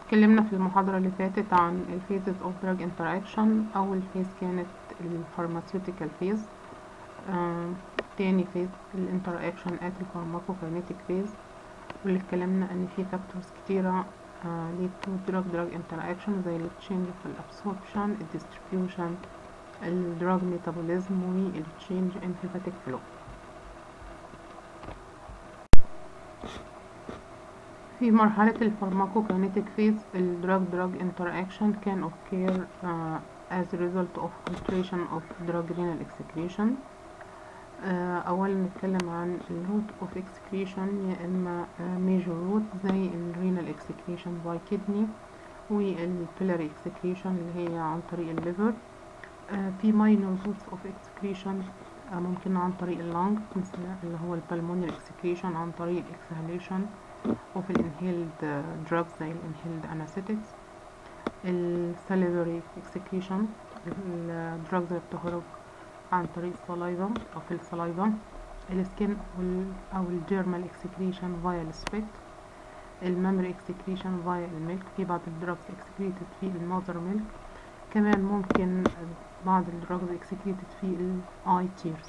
اتكلمنا في المحاضرة اللي فاتت عن الفيزز اوف دراج انتراكشن اول فيز كانت الفارماسيوتيكال فيز آه، تاني فيز الانتراكشن ات الفارماكوكاينيتيك فيز واللي اتكلمنا ان في فاكتورز كتيرة ليد تو دراج دراج انتراكشن زي التشينج في الابسوربشن الديستريبيوشن الدراج ميتابوليزم والتشينج ان هيباتيك فلو في مرحلة الفارماكوكاينيتيك فيز الدراج دراج interaction can occur uh, as a result of alteration of drug renal excretion uh, أولا نتكلم عن ال route of excretion يا إما uh, major route زي ال renal excretion by kidney وال pillary excretion اللي هي عن طريق الليفر uh, في minor routes of excretion uh, ممكن عن طريق اللنج مثل اللي هو ال pulmonary excretion عن طريق exhalation وفي الانهيلد دراجز زي الانهيلد انستيكس الساليفري اكسكريشن الدراجز اللي بتخرج عن طريق السلايفا او في السلايفا السكين او الجيرمال اكسكريشن فايا السبيت الميموري اكسكريشن فايا الميلك في بعض الدراجز اكسكريتد في المذر ميلك كمان ممكن بعض الدراجز اكسكريتد في الاي تيرز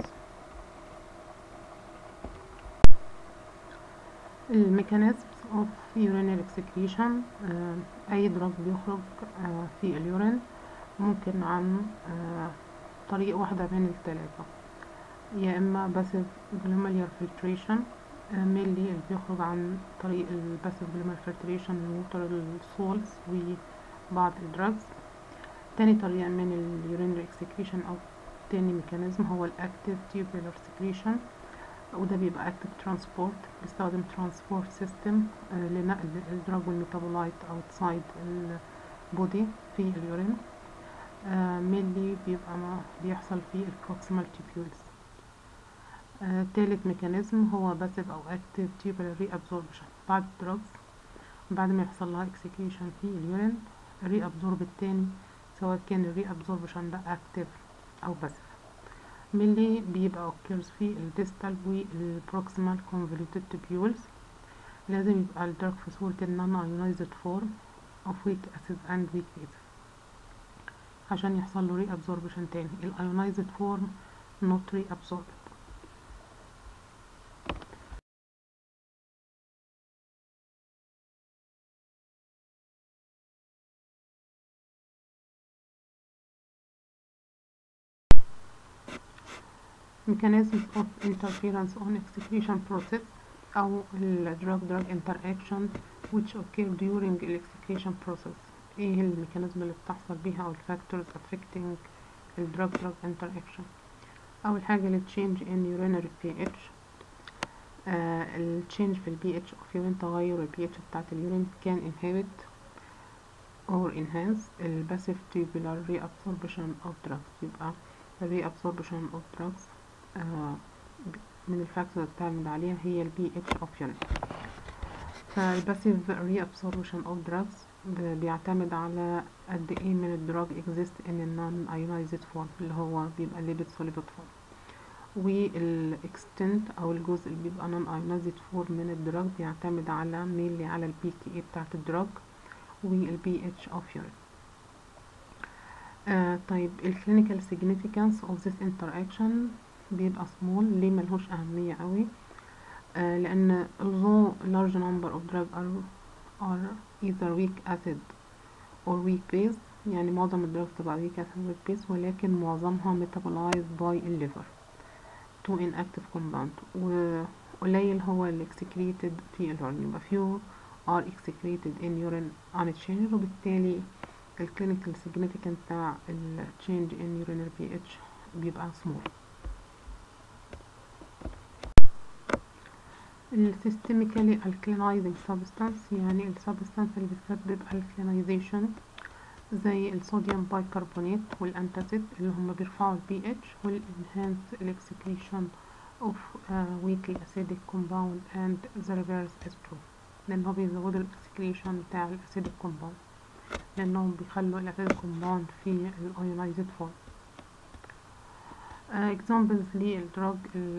الميكانيزمز اوف urinary excretion آه اي دراج بيخرج آه في اليورين ممكن عن آه طريق واحدة من الثلاثة يا اما باسيف glomerular filtration ميلي اللي بيخرج عن طريق الباسيف glomerular filtration الووتر السولز وبعض الدراجز تاني طريقة من اليورينري excretion او تاني ميكانيزم هو الاكتيف tubular secretion وده بيبقى اكتف ترانسبورت بيستخدم ترانسبورت سيستم لنقل الدراج والميتابولايت اوتسايد البودي في اليورين مينلي بيبقى ما بيحصل في البروكسيمال تيبيولز تالت ميكانيزم هو باسيف او اكتف تيبولار ري ابزوربشن بعد الدراجز بعد ما يحصل لها اكسكريشن في اليورين الري ابزورب التاني سواء كان الري ابزوربشن ده اكتف او باسيف ملي بيبقى occurs في الديستال والبروكسيمال convoluted tubules لازم يبقى الدرج في صورة النون ايونايزد فورم of weak acid and weak base عشان يحصل له reabsorption تاني الايونايزد فورم not reabsorbed mechanisms of interference on excretion process أو ال drug drug interaction which occur during the excretion process ايه الميكانيزم اللي بتحصل بيها أو الفاكتورز affecting ال drug drug interaction أول حاجة ال change in urinary pH آه ال change في ال pH of urine تغير ال pH بتاعت اليورين can inhibit or enhance ال passive tubular reabsorption of drugs يبقى ال reabsorption of drugs آه من الفاكتورز اللي بتعتمد عليها هي ال pH of urine فالباسيف reabsorption of drugs بيعتمد على قد ايه من الدراج exist in a non ionized form اللي هو بيبقى lipid soluble form والاكستنت او الجزء اللي بيبقى non ionized form من الدراج بيعتمد على mainly على ال pKa بتاعت الدراج وال pH of urine آه طيب ال clinical significance of this interaction بيبقى small ليه ملهوش أهمية قوي آه لأن although large number of drugs are, are either weak acid or weak base يعني معظم الدراج تبقى weak acid or weak base ولكن معظمها metabolized by liver to inactive compound وقليل هو اللي excreted في الurine يبقى few are excreted in urine unchanged وبالتالي ال clinical significance بتاع ال change in urinary pH بيبقى small السيستميكالي alkalizing substance يعني السبستانس اللي بتسبب alkalization زي الصوديوم بايكربونات والانتاسيد اللي هم بيرفعوا ال pH والانهانس الاكسكريشن of uh, weakly acidic compound and the reverse is true لأنه بيزودوا الاكسكريشن بتاع الاسيدك كومباوند لأنهم بيخلوا الاسيدك كومباوند في الايونايزد فورم uh, examples للدراج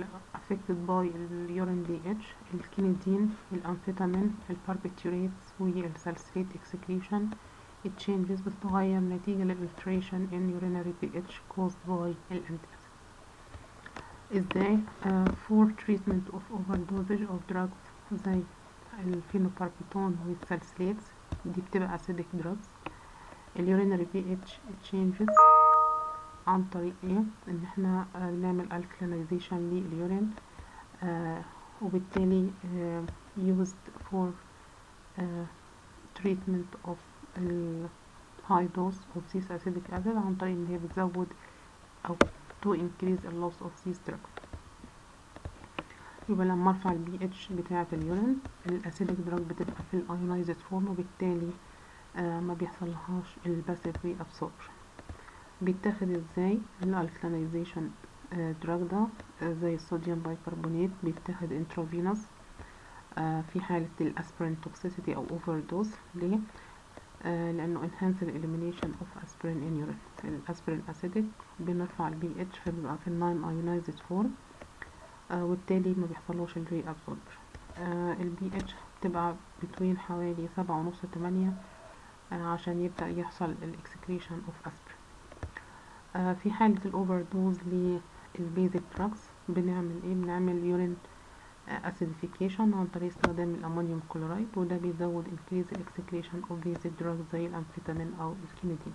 affected by اليورين pH الكينيدين الأمفيتامين الباربيتوريتس والسالسيليت excretion التشينجز بتتغير نتيجة للالتريشن in urinary pH caused by الانتاز ازاي uh, for treatment of overdosage of drugs زي الفينوباربيتون والسالسيليتس دي بتبقى acidic drugs اليورينري pH changes عن طريق ايه ان احنا آه نعمل alkalinization لليورين آه وبالتالي آه used for آه treatment of ال high dose of this acidic acid عن طريق ان هي بتزود او to increase the loss of these drugs يبقى لما ارفع البي اتش بتاعة اليورين الاسيدك دراج بتبقى في الايونايزد فورم وبالتالي آه ما بيحصلهاش الباسيف ري ابسوربشن بيتاخد ازاي الالكلينيزيشن دراج ده آه زي الصوديوم بايكربونات بيتاخد انترافينوس آه في حالة الاسبرين توكسيسيتي او اوفر دوز ليه آه لانه enhance the elimination of aspirin in urine الاسبرين acidic بنرفع البي اتش فبيبقى في النون ايونايزد فورم آه وبالتالي ما بيحصلوش الري ابسوربشن آه البي اتش بتبقى بتوين حوالي سبعة ونص تمانية آه عشان يبدأ يحصل الاكسكريشن اوف اسبرين آه في حالة الاوفر دوز للبيزك دراجز بنعمل ايه بنعمل يورين acidification عن طريق استخدام الامونيوم كلورايد وده بيزود increase الاكسكريشن اوف basic drugs زي الامفيتامين او الكينيدين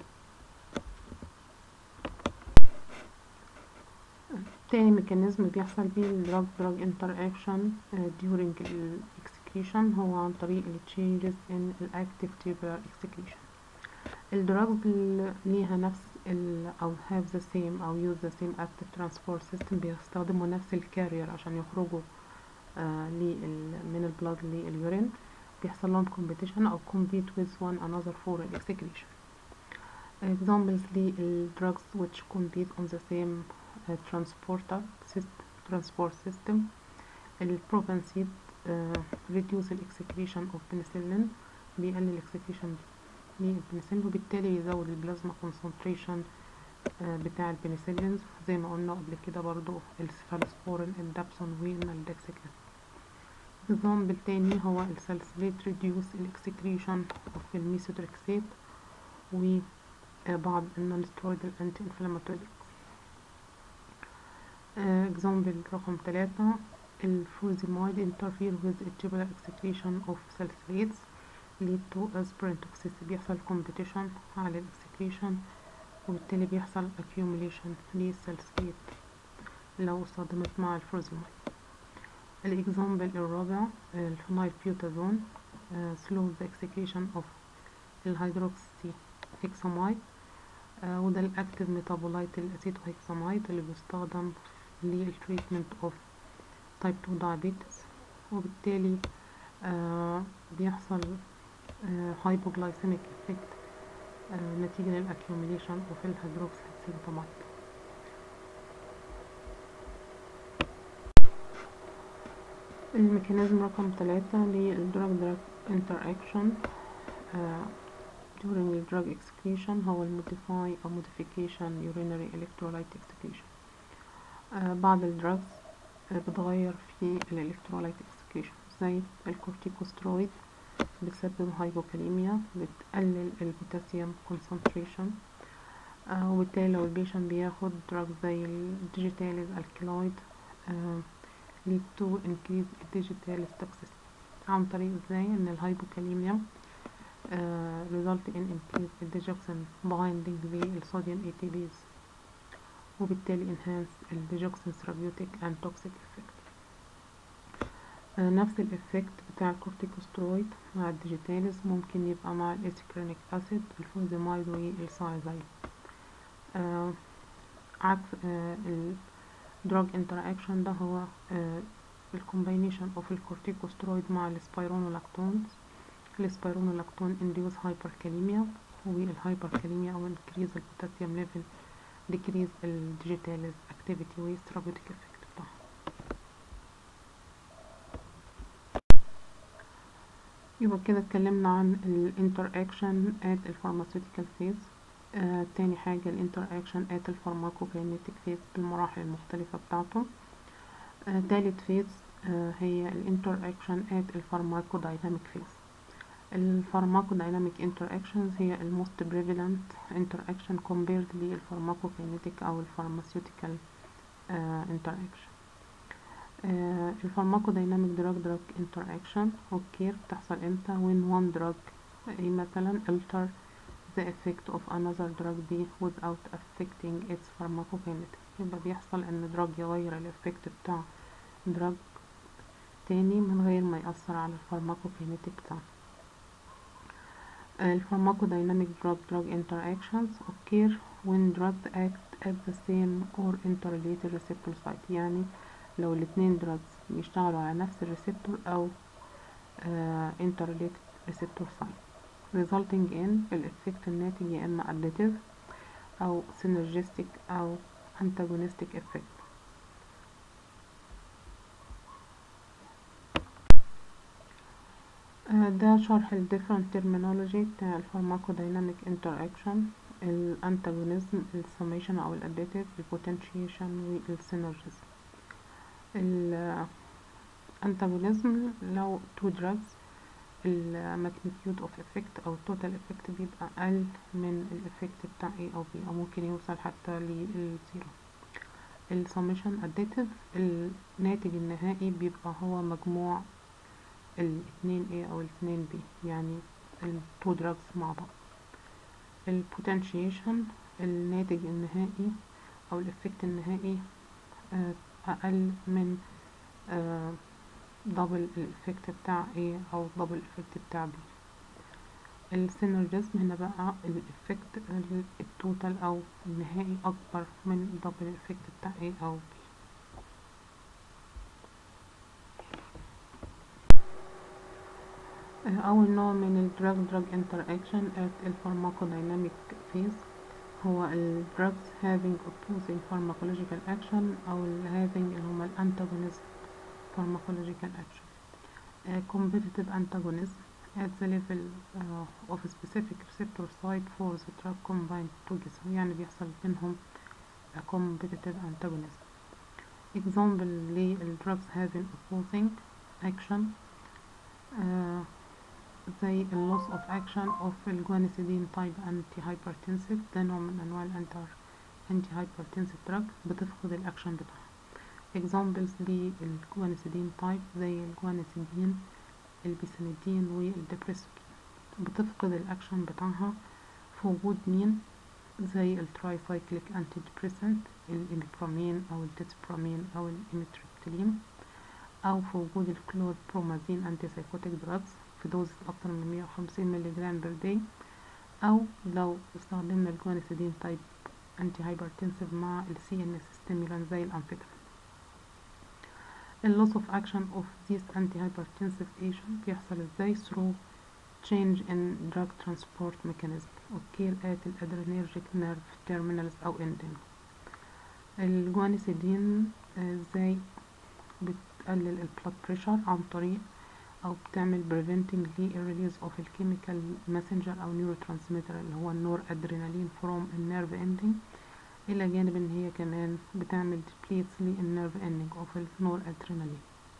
تاني ميكانيزم بيحصل بيه الدراج دراج انتراكشن during الاكسكريشن هو عن طريق ال changes in الاكتيف tubular excretion الدراجز ليها نفس ال أو have the same أو use the same active transport system بيستخدموا نفس الكارير عشان يخرجوا آه من البلاد لليورين بيحصل لهم competition أو compete with one another for excretion examples للدراجز which compete on the same uh, transporter system transport system البروبنسيد uh, reduce excretion of penicillin بيقلل excretion للبنسلين وبالتالي يزود البلازما concentration uh, بتاع البنسلينز زي ما قلنا قبل كده برضو السفالوسبورين الدابسون والنالدكسيك example تاني هو السالسيليت reduce الاكسكريشن of الميثودريكسيت وبعض النونسترويدال انتي انفلاماتوري example رقم ثلاثة الفوزيمايد interfere with the tubular excretion of salicylates lead to aspirin toxicity بيحصل competition على الاكسكريشن وبالتالي بيحصل accumulation للسالسيليت لو استخدمت مع الفوزيمايد الاكزامبل الرابع الفينايل بيوتازون slows the excretion of الهيدروكسي هيكسامايد وده الاكتيف ميتابولايت الاسيتو هيكسامايد اللي بيستخدم للتريتمنت اوف تايب 2 diabetes وبالتالي آه بيحصل هايبوغلايسيميك آه افكت آه نتيجة للاكيوميليشن اوف الهيدروكسي سيمتومات الميكانيزم رقم ثلاثة للدراج دراج انتراكشن during the drug excretion هو الموديفاي أو modification urinary electrolyte excretion آه بعض الدراجز آه بتغير في الالكترولايت excretion زي الكورتيكوسترويد بتسبب هايبوكاليميا بتقلل البوتاسيوم concentration آه وبالتالي لو البيشن بياخد دراج زي الديجيتاليز الكيلويد lead to increase الديجيتاليز toxicity عن طريق ازاي ان الهايبوكاليميا Uh, result in increased digoxin binding للصوديوم ATPs وبالتالي enhance الديجوكسين therapeutic and toxic effect uh, نفس الافكت بتاع الكورتيكوسترويد مع الديجيتاليز ممكن يبقى مع الاسكرينيك اسيد الفوزيمايد والسايزايد uh, عكس الدراج انتراكشن ده هو الكومبينيشن اوف الكورتيكوسترويد مع السبايرونولاكتونز السبيرونولاكتون induce hyperkalemia والهايبركاليميا او increase البوتاسيوم ليفل decrease الديجيتاليز activity والثيرابيوتيك effect بتاعها يبقى كده اتكلمنا عن الانتراكشن at الفارماسيوتيكال فيز آه تاني حاجة الانتراكشن at الفارماكوكاينيتيك فيز بالمراحل المختلفة بتاعته آه تالت فيز آه هي الانتراكشن ات الفارماكودايناميك فيز الفارماكودايناميك interactions هي الموست prevalent interaction compared للفارماكوكينيتيك او الفارماسيوتيكال interaction الفارماكودايناميك دراج دراج interaction اوكي بتحصل امتى when one drug ايه مثلا alter the effect of another drug B without affecting its pharmacokinetic يبقى بيحصل ان دراج يغير الافكت بتاع دراج تاني من غير ما يأثر على الفارماكوكينيتيك بتاعه الفارماكودايناميك drug drug interactions occur when drugs act at the same or interrelated receptor site يعني لو الاتنين drugs بيشتغلوا على نفس الريسبتور او uh, interrelated receptor site resulting in الافكت الناتج يا اما additive او synergistic او antagonistic effect ده شرح ال different terminology بتاع الفارماكودايناميك interaction الانتاجونيزم السميشن او الاديتيف البوتنشيشن والسينرجيزم الانتاجونيزم لو two drugs الماgnitude of effect او total effect بيبقى اقل من الافكت بتاع A او B او ممكن يوصل حتى للزيرو السميشن اديتيف الناتج النهائي بيبقى هو مجموع الاتنين A او الاتنين B يعني التو دراجز مع بعض البوتنشيشن الناتج النهائي او الافكت النهائي اقل من دبل الافكت بتاع A او دبل الافكت بتاع B السينرجيزم هنا بقى الافكت التوتال او النهائي اكبر من دبل الافكت بتاع A او B أول نوع من ال drug drug interaction at الفارماكودايناميك phase هو ال drugs having opposing pharmacological action أو ال having اللي هما ال antagonism pharmacological action uh, competitive antagonism at the level uh, of a specific receptor site for the drug combined together يعني بيحصل بينهم a competitive antagonism example لل drugs having opposing action uh, زي ال loss of action of الجوانسيدين type antihypertensive ده نوع من أنواع الانتر antihypertensive drug بتفقد الأكشن بتاعها examples للجوانسيدين type زي الجوانسيدين البيسانيدين والدبريسوكين بتفقد الأكشن بتاعها في وجود مين زي الترايسايكليك انتي ديبريسنت الإميبرامين أو الديسبرامين أو الإميتريبتيلين أو في وجود الكلوربرومازين انتي سايكوتيك دراجز في دوز أكتر من مية وخمسين مللي جرام بير داي أو لو استخدمنا الجوانسيدين تايب انتي هايبرتنسيف مع ال CNS stimulant زي الأنفيتامين ال loss of action of these antihypertensive agent بيحصل ازاي through change in drug transport mechanism occur at الادرينرجيك nerve terminals أو ending الجوانسيدين ازاي بتقلل البلاد بريشر عن طريق او بتعمل preventing لي release of الكيميكال messenger او neurotransmitter اللي هو النور ادرينالين from النيرف ending الى جانب ان هي كمان بتعمل depletes للنيرف ending of النور ادرينالين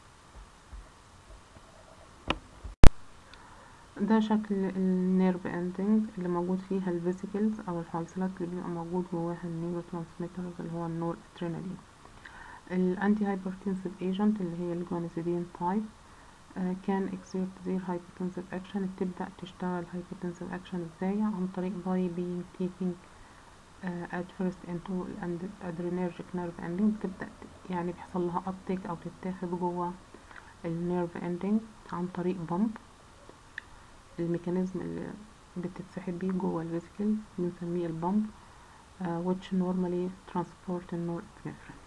ده شكل النيرف اندنج اللي موجود فيها الفيسيكلز او الحويصلات اللي بيبقى موجود جواها النيورو ترانسميترز اللي هو النور ادرينالين الانتي هايبرتنسيف ايجنت اللي هي الجوانسيدين تايب كان exert their hypertensive action بتبدأ تشتغل hypertensive action ازاي عن طريق by being taking uh, at first into adrenergic nerve ending بتبدأ يعني بيحصل لها uptake أو تتاخد جوه النيرف ending عن طريق بامب الميكانيزم اللي بتتسحب بيه جوه الفيسيكل بنسميه البامب uh, which normally transport النورابنفرين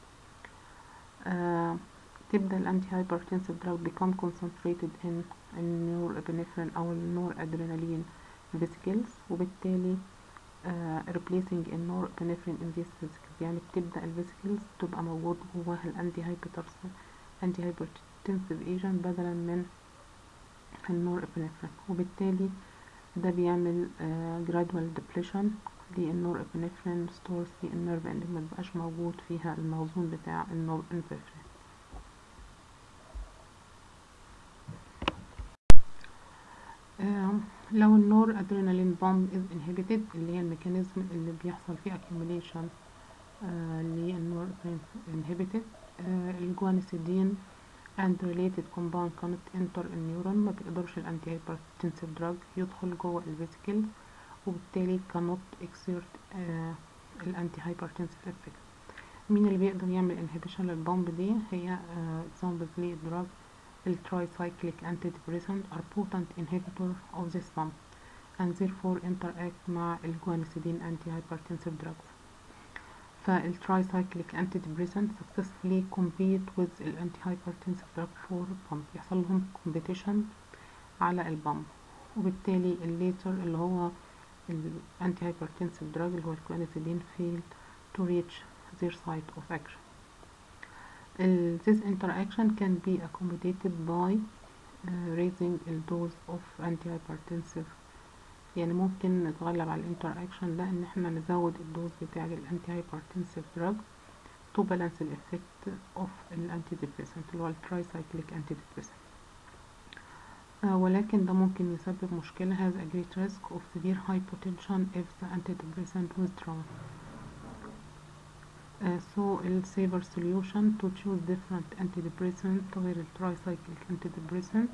uh, تبدأ الانتي هايبرتنسيف دراج become concentrated in النورابنفرين أو النور أدرينالين vesicles وبالتالي uh, replacing النورابنفرين in these vesicles يعني بتبدأ الفيسيكلز تبقى موجود جواها الانتي هايبرتنسيف انتي هايبرتنسيف ايجنت بدلا من النورابنفرين وبالتالي ده بيعمل uh, gradual depletion للنورابنفرين stores للنيرف اند مبقاش موجود فيها الموزون بتاع النورابنفرين لو النور ادرينالين بامب از انهبيتد اللي هي الميكانيزم اللي بيحصل فيه accumulation آه للنور inhibited آه الجوانسيدين and related compound cannot enter النيورون ما بيقدرش الانتي هايبرتنسيف دراج يدخل جوه الفيسيكلز وبالتالي cannot exert آه الانتي هايبرتنسيف effect مين اللي بيقدر يعمل inhibition للبامب دي هي آه examples للدراج الترايسايكليك antidepressant are potent inhibitor of this pump and therefore interact مع الجوانسيدين antihypertensive drugs فالترايسايكليك antidepressant successfully compete with ال antihypertensive drug for pump يحصل لهم competition على البامب وبالتالي الليتر اللي هو ال antihypertensive drug اللي هو الجوانسيدين failed to reach their site of action this interaction can be accommodated by uh, raising the dose of antihypertensive يعني ممكن نتغلب على الانتراكشن ده ان احنا نزود الدوز بتاع الانتي هايبرتنسيف دراج to balance the effect of الانتي ديبريسنت اللي هو الترايسايكليك انتي ديبريسنت ولكن ده ممكن يسبب مشكلة has a great risk of severe hypotension if the antidepressant withdrawn Uh, so a safer solution to choose different antidepressant غير الترايسايكليك antidepressant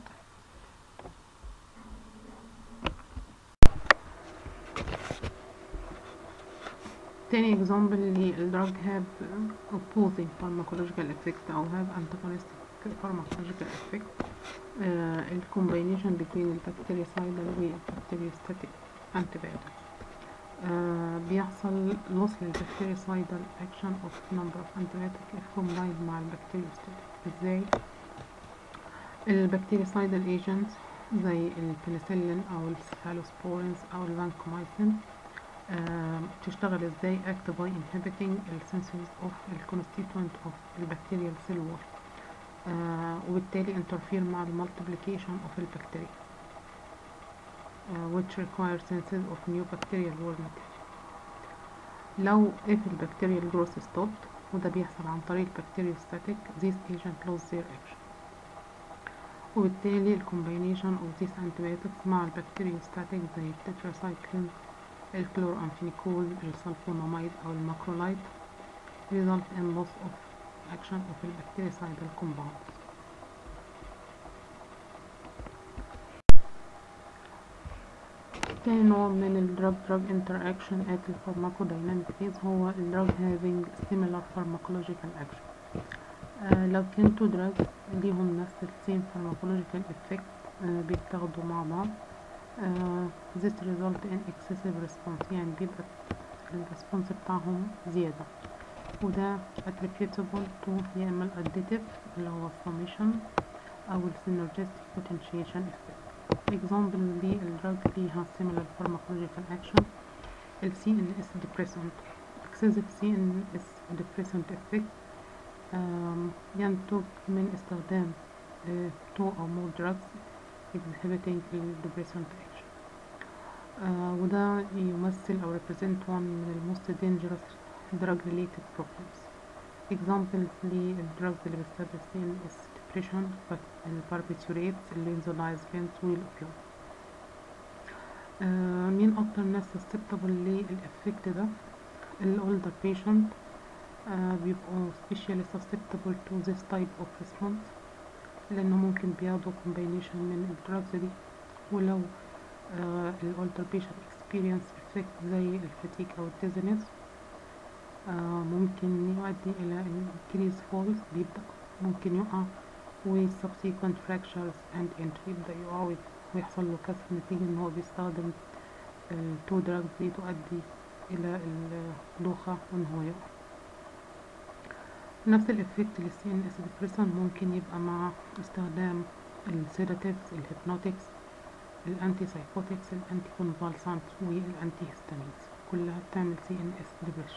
تاني example للدراج have opposing pharmacological effect أو have antagonistic pharmacological effect uh, ال combination between البكتيريسايدال والبكتيريوستاتيك antibiotics آه بيحصل loss للبكتيريسايدال action of number of antibiotic if combined مع البكتيريوستاتيك ازاي البكتيريسايدال agents زي البنسلين او السيفالوسبورينز او الفانكومايسين آه بتشتغل ازاي act by inhibiting the senses of the constituent of the bacterial cell wall آه وبالتالي interfere مع ال multiplication of البكتيريا Uh, which require senses of new bacterial wall material لو if the bacterial growth stopped وده بيحصل عن طريق bacteriostatic these agent lose their action وبالتالي ال combination of these antibiotics مع البكتيريوستاتيك زي التتراسايكلين الكلورامفينيكول السلفوناميد أو الماكرولايد result in loss of action of the bactericidal compounds تاني نوع من الدراج دراج interaction at the pharmacodynamic phase هو الدراج having similar pharmacological action آه لو كان تو دراج ليهم نفس السيم pharmacological effect آه بيتاخدوا مع بعض آه this result in excessive response يعني بيبقى الريسبونس بتاعهم زيادة وده attributable to يا اما الاديتيف اللي هو summation او السينرجستيك potentiation effect example للدراج ليها similar pharmacological action ال CNS depressant excessive CNS depressant effect ينتج من استخدام two or more drugs exhibiting depressant action uh, وده يمثل أو represent one من ال most dangerous drug related problems examples للدراجز اللي بتسبب CNS depression الباربيتوريتس اللينزودايزبينز والأوبيويد آه مين أكتر ناس susceptible للإفكت ده الأولدر patient آه بيبقوا specially susceptible to this type of response لأنه ممكن بياخدوا combination من الدراجز دي ولو آه الأولدر patient experience effect زي الفتيك أو التيزنس آه ممكن يؤدي إلى increase falls بيبدأ ممكن يقع و subsequent fractures and entry يبدأ يقع ويحصل له كسر نتيجة ان هو بيستخدم التو دراجز دي تؤدي الى الدوخة وان هو يقع نفس الافكت للسي ان اس ديبريسن ممكن يبقى مع استخدام السيداتيفز الهيبنوتكس الانتي سايكوتكس الانتي كونفالسانت والانتي هيستامينز كلها بتعمل سي ان اس ديبريشن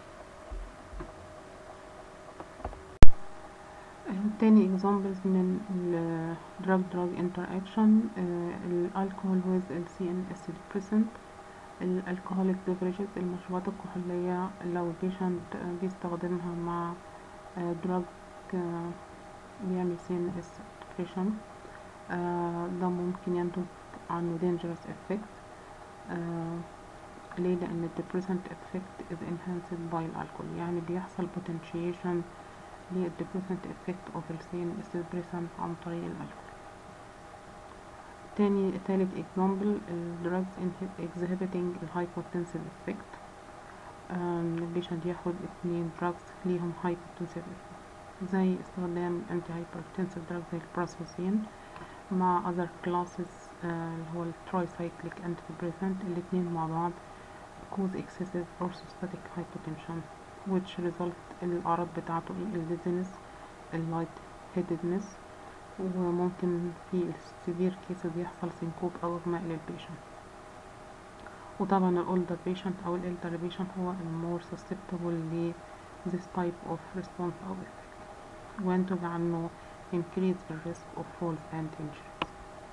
تاني examples من ال drug drug interaction ال alcohol with ال CNS depressant ال alcoholic beverages المشروبات الكحولية لو patient بيستخدمها مع drug بيعمل CNS depression ده ممكن ينتج عنه dangerous effect آه ليه لأن ال depressant effect is enhanced by الألكول يعني بيحصل potentiation لل depressant effect of the same depressant عن طريق الألكول تاني تالت example ال drugs exhibiting ال hypotensive effect البيشنت ياخد اتنين drugs ليهم hypotensive effect زي استخدام anti hypertensive drugs زي البراسوسين مع other classes اللي هو الترايسايكليك antidepressant الاتنين مع بعض cause excessive orthostatic hypotension which result الأعراض بتاعته ال dizziness ال light headedness وممكن في السيفير كيسز يحصل سنكوب أو إغماء للبيشنت وطبعا الأولدر بيشنت أو الإلدر بيشنت هو المور susceptible ل this type of response أو effect وينتج عنه increase the risk of falls and injuries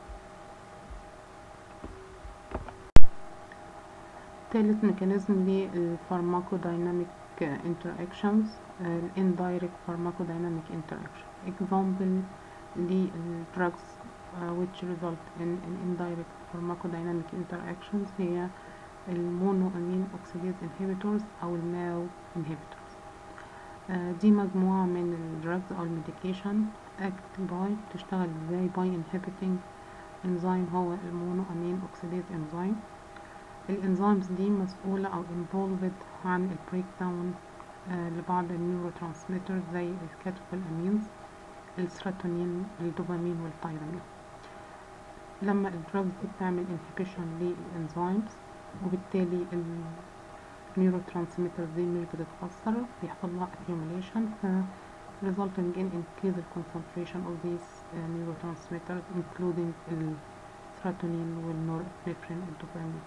تالت ميكانيزم للفارماكودايناميك interactions ال indirect pharmacodynamic interaction example للدrugs uh, which result in an indirect pharmacodynamic interactions هي المونو امين اوكسيديز inhibitors او الماو inhibitors uh, دي مجموعة من الدراجز او الميديكيشن act by بتشتغل ازاي by inhibiting enzyme هو المونو امين اوكسيديز enzyme الانزيمز دي مسؤولة او involved عن البريك داون لبعض النيورو ترانسميترز زي الكاتوكولامينز السيروتونين الدوبامين والتايرامين لما الدراجز دي بتعمل inhibition للانزيمز وبالتالي النيورو ترانسميترز دي مش بتتأثر بيحصل لها accumulation ف resulting in increase the concentration of these uh, neurotransmitters including السيروتونين والنورابinephrine الدوبامين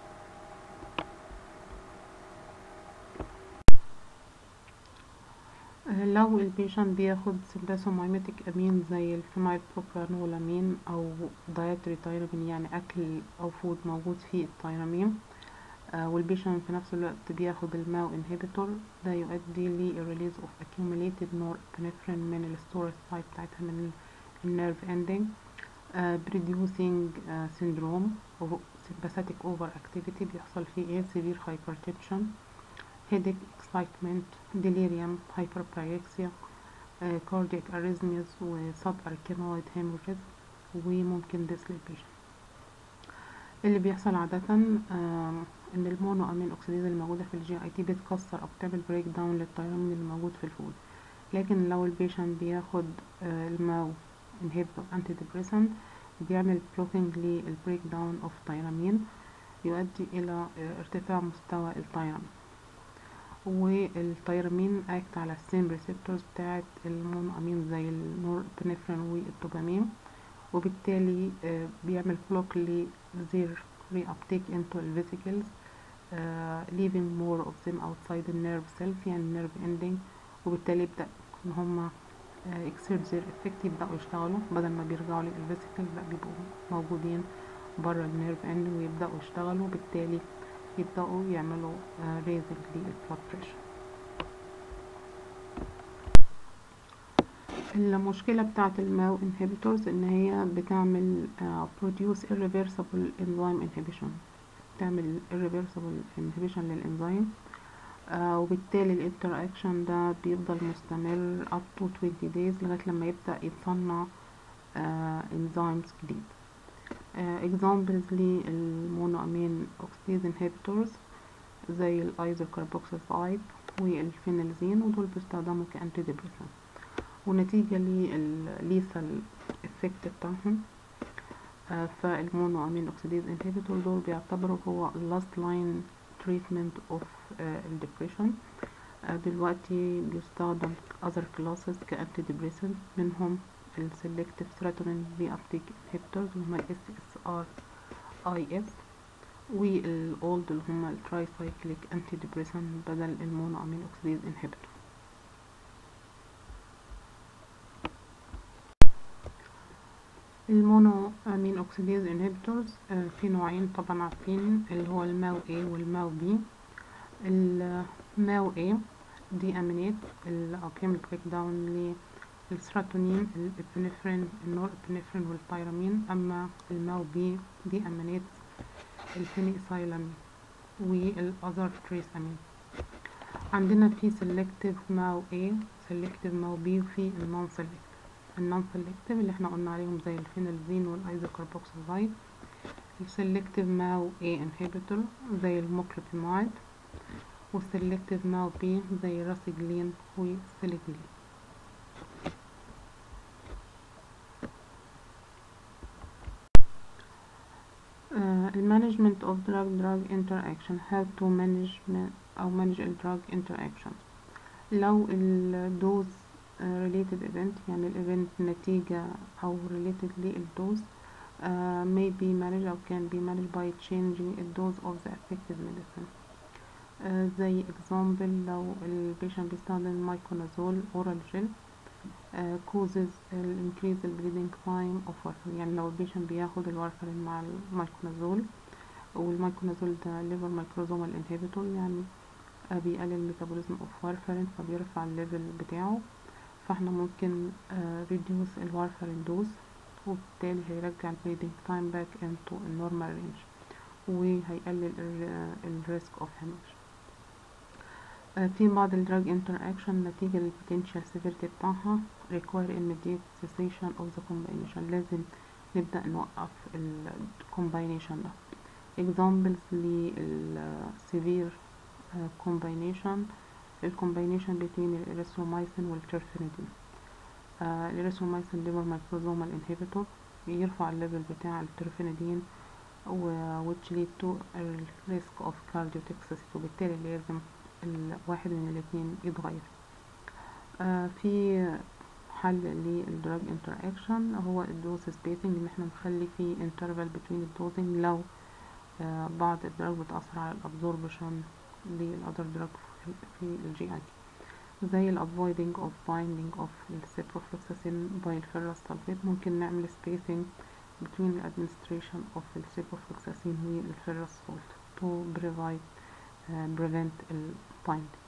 لو البيشنت بياخد سمباسومايميتيك امين زي الفينايل بروبرانولامين او دايتري تايرامين يعني اكل او فود موجود فيه التايرامين آه والبيشنت في نفس الوقت بياخد الماو انهبيتور ده يؤدي للريليز اوف accumulated norepinephrine من الستورج سايت بتاعتها من النيرف اندنج بريديوسينج سيندروم sympathetic over activity بيحصل فيه ايه severe hypertension headache excitement delirium hyperpyrexia uh, cardiac arrhythmias و subarachnoid hemorrhage وممكن death للبيشنت اللي بيحصل عادة آه ان المونو امين اوكسيديز الموجودة في الجي اي تي بتكسر او بتعمل بريك داون للتيرامين اللي موجود في الفود لكن لو البيشنت بياخد آه الماو انهبيتور انتي ديبريسنت بيعمل بلوكينج للبريك داون اوف تيرامين يؤدي الى آه ارتفاع مستوى التيرامين والتيرامين اكت على السيم ريسبتورز بتاعت المونو امين زي النوربنفرين والدوبامين وبالتالي آه بيعمل بلوك لزير ري uptake into the vesicles uh, leaving more of them outside the nerve cells يعني nerve ending وبالتالي يبدأ ان هما uh, exert their effect يبدأوا يشتغلوا بدل ما بيرجعوا للفيسيكلز لا بيبقوا موجودين برا النيرف اند ويبدأوا يشتغلوا بالتالي يبدأوا يعملوا uh, raising للبلاد بريشر المشكلة بتاعة الماو inhibitors ان هي بتعمل uh, produce irreversible enzyme inhibition بتعمل irreversible inhibition للانزيم uh, وبالتالي الانتراكشن ده بيفضل مستمر up to 20 days لغاية لما يبدأ يتصنع uh, enzymes جديد uh, examples للمونو امين اوكسيديز inhibitors زي الايزوكربوكسيلفايد والفينلزين ودول بيستخدموا كأنتي ديبريسنت ونتيجة للليثال افكت بتاعهم آه فالمونو امين اوكسيديز انهبيتور دول بيعتبروا هو last line treatment of آه الدبريشن آه دلوقتي بيستخدم other classes كأنتي ديبريسنت منهم السلكتيف سيروتونين ري ابتيك انهبيتورز وهما الاس اس ار اي اس والاولد اللي هما الترايسايكليك انتي ديبريسنت بدل المونو امين اوكسيديز انهبيتور المونو امين اوكسيديز انهبيتورز في نوعين طبعا عارفين اللي هو الماو A والماو B الماو A دي امينات اللي بيعمل بريك داون السيروتونين الابنفرين النورابنفرين والتيرامين اما الماو بي دي امينات الفينيسايلامين والاذر تريس امين عندنا في سيلكتيف ماو A سيلكتيف ماو B وفي النون سيلكتيف النون سيلكتيف اللي احنا قلنا عليهم زي الفينالزين والايزوكاربوكسيلايد السيلكتيف ماو A انهبيتور زي الموكلوبيمايد والسيلكتيف ماو B زي الراسيجلين والسيليجلين المانجمنت اوف drug drug interaction how to manage او manage ال drug interaction لو الدوز related event يعني الايفنت نتيجة او related للدوز uh, may be managed or can be managed by changing the dose of the effective medicine uh, زي example لو البيشنت بيستخدم مايكونازول oral gel uh, causes increase the bleeding time of warfarin يعني لو البيشنت بياخد الوارفرين مع المايكونازول والمايكونازول ده liver microsomal inhibitor يعني uh, بيقلل الميتابوليزم اوف وارفرين فبيرفع الليفل بتاعه فاحنا ممكن uh, reduce الوارفرين دوز وبالتالي هيرجع البليدنج تايم باك انتو النورمال رينج وهيقلل الريسك اوف هيمج في بعض الدراج انتر اكشن نتيجة للبوتنشال سيفيرتي بتاعها require immediate cessation of the combination لازم نبدأ نوقف الكومباينيشن ده examples للسيفير combination الكومباينيشن between الاريثرومايسين والترفينيدين الاريثرومايسين ليفر مايكروزومال انهبيتور يرفع الليفل بتاع الترفينيدين which lead to risk of cardiotoxicity وبالتالي لازم الواحد من الاتنين يتغير آه في حل للدراج انتر اكشن هو الدوز سبيسنج ان احنا نخلي في انترفال بين الدوزنج لو آه بعض الدراج بتأثر على الابزوربشن للأذر دراج في الجي اي زي ال avoiding of binding of السيبروفلوكساسين باي الفيرس سلفيت ممكن نعمل spacing between the administration of السيبروفلوكساسين والفيرس سولت to provide uh, prevent ال binding